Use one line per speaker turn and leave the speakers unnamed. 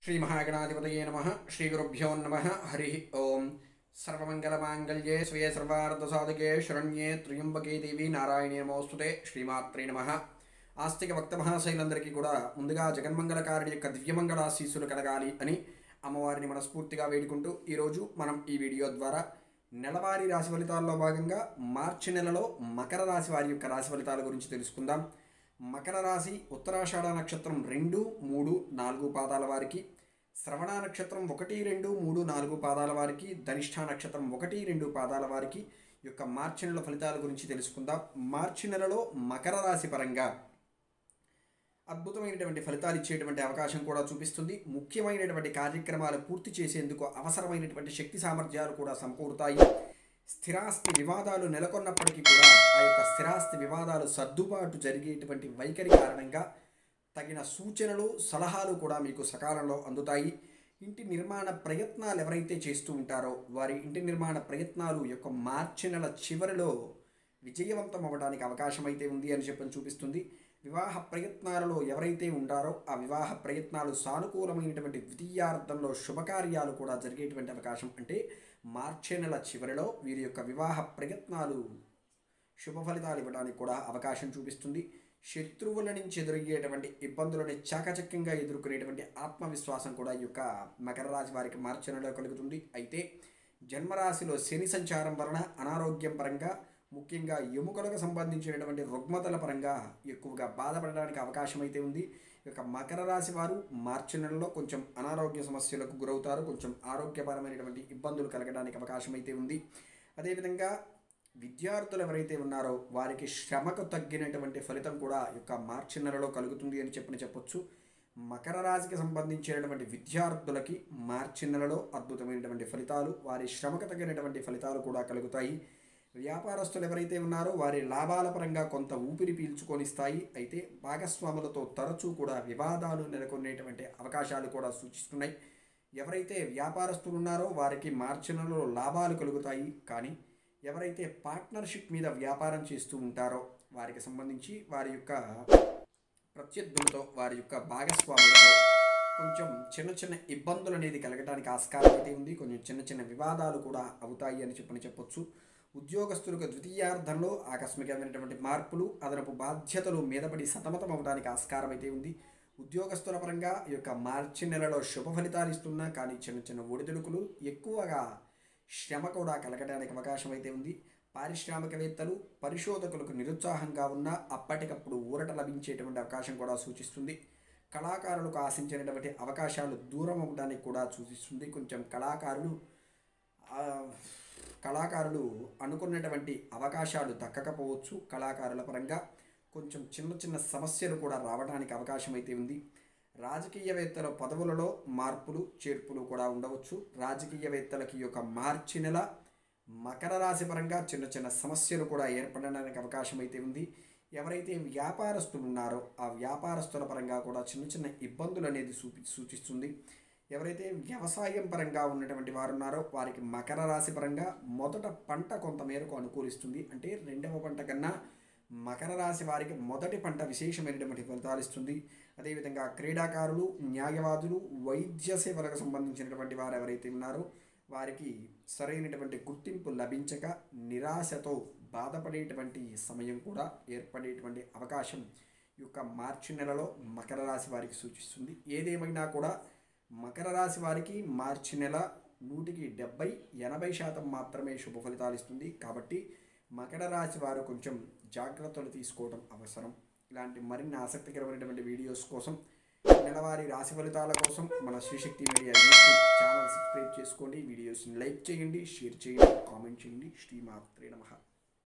శ్రీ మహాగణాధిపతయే నమ శ్రీ గురుభ్యో నమ హరి ఓం సర్వమంగళమాంగళ్యే స్వే సర్వార్థసాధకే శరణ్యే త్రియంబకే దేవి నారాయణే నమోస్తుతే శ్రీమాత్రే నమ ఆస్తిక భక్త మహాశైలందరికీ కూడా ముందుగా జగన్మంగళకారుడి యొక్క దివ్యమంగళాశీస్సులు కలగాలి అని అమ్మవారిని మనస్ఫూర్తిగా వేడుకుంటూ ఈరోజు మనం ఈ వీడియో ద్వారా నెలవారీ రాశి ఫలితాల్లో భాగంగా మార్చి నెలలో మకర రాశి వారి యొక్క రాశి ఫలితాల గురించి తెలుసుకుందాం మకర రాశి ఉత్తరాషాఢ నక్షత్రం రెండు మూడు నాలుగు పాదాల వారికి శ్రవణ నక్షత్రం ఒకటి రెండు మూడు నాలుగు పాదాల వారికి ధనిష్ఠ నక్షత్రం ఒకటి రెండు పాదాల వారికి ఈ యొక్క మార్చి నెల ఫలితాల గురించి తెలుసుకుందాం మార్చి నెలలో మకర రాశి పరంగా అద్భుతమైనటువంటి ఫలితాలు ఇచ్చేటువంటి అవకాశం కూడా చూపిస్తుంది ముఖ్యమైనటువంటి కార్యక్రమాలు పూర్తి చేసేందుకు అవసరమైనటువంటి శక్తి సామర్థ్యాలు కూడా సమకూరుతాయి స్థిరాస్తి వివాదాలు నెలకొన్నప్పటికీ కూడా ఆ యొక్క స్థిరాస్తి వివాదాలు సర్దుబాటు జరిగేటువంటి వైఖరి కారణంగా తగిన సూచనలు సలహాలు కూడా మీకు సకాలంలో అందుతాయి ఇంటి నిర్మాణ ప్రయత్నాలు ఎవరైతే చేస్తూ ఉంటారో వారి ఇంటి నిర్మాణ ప్రయత్నాలు యొక్క మార్చి నెల చివరిలో విజయవంతం అవ్వడానికి అవకాశం అయితే ఉంది అని చెప్పని చూపిస్తుంది వివాహ ప్రయత్నాలలో ఎవరైతే ఉంటారో ఆ వివాహ ప్రయత్నాలు సానుకూలమైనటువంటి ద్వితీయార్థంలో శుభకార్యాలు కూడా జరిగేటువంటి అవకాశం అంటే మార్చి నెల చివరిలో వీరి యొక్క వివాహ ప్రయత్నాలు శుభ ఫలితాలు ఇవ్వడానికి కూడా అవకాశం చూపిస్తుంది శత్రువుల నుంచి ఎదురయ్యేటువంటి ఇబ్బందులని చాకచక్యంగా ఎదుర్కొనేటువంటి ఆత్మవిశ్వాసం కూడా ఈ యొక్క మకర రాశి వారికి మార్చి నెలలో కలుగుతుంది అయితే జన్మరాశిలో శని సంచారం వలన అనారోగ్యం పరంగా ముఖ్యంగా ఎముకలకు సంబంధించినటువంటి రుగ్మతల పరంగా ఎక్కువగా బాధపడడానికి అవకాశం అయితే ఉంది ఈ యొక్క మకర రాశి వారు మార్చి నెలలో కొంచెం అనారోగ్య సమస్యలకు గురవుతారు కొంచెం ఆరోగ్యపరమైనటువంటి ఇబ్బందులు కలగడానికి అవకాశం అయితే ఉంది అదేవిధంగా విద్యార్థులు ఎవరైతే ఉన్నారో వారికి శ్రమకు తగ్గినటువంటి ఫలితం కూడా ఈ యొక్క మార్చి నెలలో కలుగుతుంది అని చెప్పని చెప్పొచ్చు మకర రాశికి సంబంధించినటువంటి విద్యార్థులకి మార్చి నెలలో అద్భుతమైనటువంటి ఫలితాలు వారి శ్రమకు తగినటువంటి ఫలితాలు కూడా కలుగుతాయి వ్యాపారస్తులు ఎవరైతే ఉన్నారో వారి లాభాల పరంగా కొంత ఊపిరి పీల్చుకొనిస్తాయి అయితే భాగస్వాములతో తరచూ కూడా వివాదాలు నెలకొనేటువంటి అవకాశాలు కూడా సూచిస్తున్నాయి ఎవరైతే వ్యాపారస్తులు ఉన్నారో వారికి మార్చి నెలలో లాభాలు కలుగుతాయి కానీ ఎవరైతే పార్ట్నర్షిప్ మీద వ్యాపారం చేస్తూ ఉంటారో వారికి సంబంధించి వారి యొక్క ప్రత్యర్థులతో వారి యొక్క భాగస్వాములతో కొంచెం చిన్న చిన్న ఇబ్బందులు అనేది కలగడానికి ఆస్కారం అయితే ఉంది కొంచెం చిన్న చిన్న వివాదాలు కూడా అవుతాయి అని చెప్పని చెప్పొచ్చు ఉద్యోగస్తులకు ద్వితీయార్థంలో ఆకస్మికమైనటువంటి మార్పులు అదనపు బాధ్యతలు మీదపడి సతమతం అవడానికి ఆస్కారం అయితే ఉంది ఉద్యోగస్తుల పరంగా ఈ యొక్క మార్చి నెలలో శుభ ఫలితాలు ఇస్తున్నా కానీ చిన్న చిన్న ఒడిదుడుకులు ఎక్కువగా శ్రమ కూడా కలగడానికి అవకాశం అయితే ఉంది పారిశ్రామికవేత్తలు పరిశోధకులకు నిరుత్సాహంగా ఉన్న అప్పటికప్పుడు ఊరట లభించేటువంటి అవకాశం కూడా సూచిస్తుంది కళాకారులకు ఆశించినటువంటి అవకాశాలు దూరం అవ్వడానికి కూడా సూచిస్తుంది కొంచెం కళాకారులు కళాకారులు అనుకున్నటువంటి అవకాశాలు దక్కకపోవచ్చు కళాకారుల పరంగా కొంచెం చిన్న చిన్న సమస్యలు కూడా రావడానికి అవకాశం అయితే ఉంది రాజకీయవేత్తల పదవులలో మార్పులు చేర్పులు కూడా ఉండవచ్చు రాజకీయవేత్తలకి యొక్క మార్చి నెల మకర రాశి పరంగా చిన్న చిన్న సమస్యలు కూడా ఏర్పడడానికి అవకాశం అయితే ఉంది ఎవరైతే వ్యాపారస్తులు ఉన్నారో ఆ వ్యాపారస్తుల పరంగా కూడా చిన్న చిన్న ఇబ్బందులు అనేది సూచి సూచిస్తుంది ఎవరైతే వ్యవసాయం పరంగా ఉన్నటువంటి వారు ఉన్నారో వారికి మకర రాశి పరంగా మొదట పంట కొంతమేరకు అనుకూలిస్తుంది అంటే రెండవ పంట కన్నా మకర రాశి వారికి మొదటి పంట విశేషమైనటువంటి ఫలితాలు ఇస్తుంది అదేవిధంగా క్రీడాకారులు న్యాయవాదులు వైద్య సేవలకు సంబంధించినటువంటి వారు ఎవరైతే ఉన్నారో వారికి సరైనటువంటి గుర్తింపు లభించక నిరాశతో బాధపడేటువంటి సమయం కూడా ఏర్పడేటువంటి అవకాశం ఈ యొక్క మార్చి నెలలో మకర రాశి వారికి సూచిస్తుంది ఏదేమైనా కూడా మకర రాశి వారికి మార్చి నెల నూటికి డెబ్బై ఎనభై శాతం మాత్రమే శుభ ఫలితాలు ఇస్తుంది కాబట్టి మకర రాశి వారు కొంచెం జాగ్రత్తలు తీసుకోవడం అవసరం ఇలాంటి మరిన్ని ఆసక్తికరమైనటువంటి వీడియోస్ కోసం నెలవారీ రాశి ఫలితాల కోసం మన Sri Shakti media YouTube channel subscribe చేసుకోండి వీడియోస్ని లైక్ చేయండి షేర్ చేయండి కామెంట్ చేయండి శ్రీమాత్రే నమః